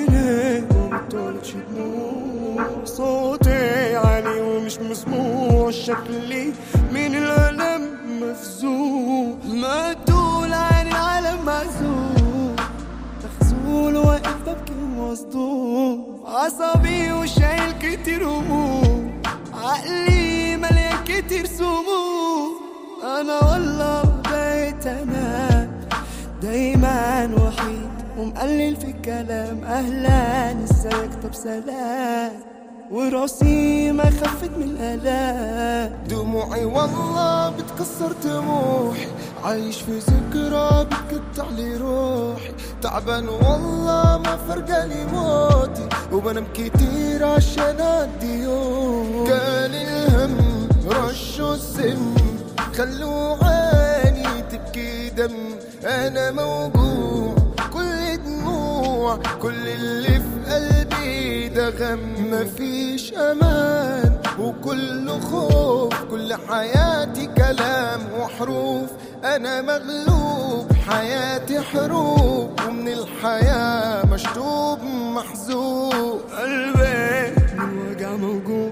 عيني وبطلتش دموع صوتي عالي ومش مسموع شكلي من الألم مفزوع مقتول عن العالم معزول مخزول واقف ببكي ومصدوم عصبي وشايل كتير هموم عقلي مليان كتير سموم انا والله بقيت انا دايما وحيد ومقلل في الكلام اهلا ازيك طب سلام وراسي ما خفت من الالام دموعي والله بتكسر طموحي عايش في ذكرى بتقطع لي روحي تعبان والله ما فرقالي موتي وبنام كتير عشان ادي يوم كان الهم رشوا السم خلوا عيني تبكي دم انا موجوع كل دموع كل اللي في قلبي ده غم مفيش امان وكله خوف كل حياتي كلام وحروف انا مغلوب حياتي حروب ومن الحياة مشطوب محزوب قلبي من وجع موجوع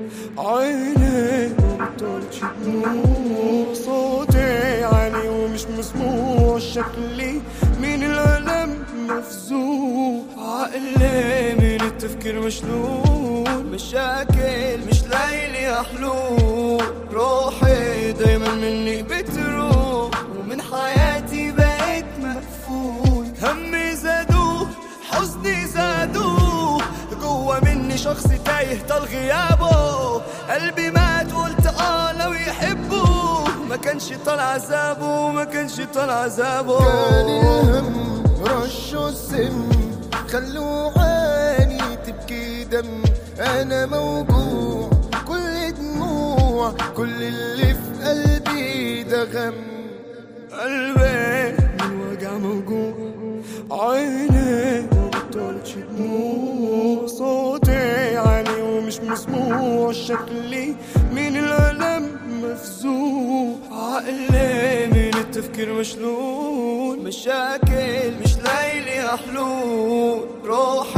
عيني مبطلتش دموع صوتي عالي ومش مسموع شكلي من الألم مفزوع عقلي من التفكير مشلول مشاكل مش لاقي لي حلول روحي دايما مني بتروح ومن حياتي بقيت مقفول همي زادوه حزني زادوه جوا مني شخص تايه طال غيابه قلبي مات قلت اه لو يحبه ما كانش طال عذابه ما كانش طال عذابه كان الهم رشوا السم خلوا عيني تبكي دم انا موجوع كل دموع كل اللي في قلبي ده غم قلبي من وجع موجوع عيني مبطلتش دموع صوتي عالي ومش مسموع شكلي من الألم مفزوع عقلي من التفكير مشلول مشاكل مش لاقي لي حلول روح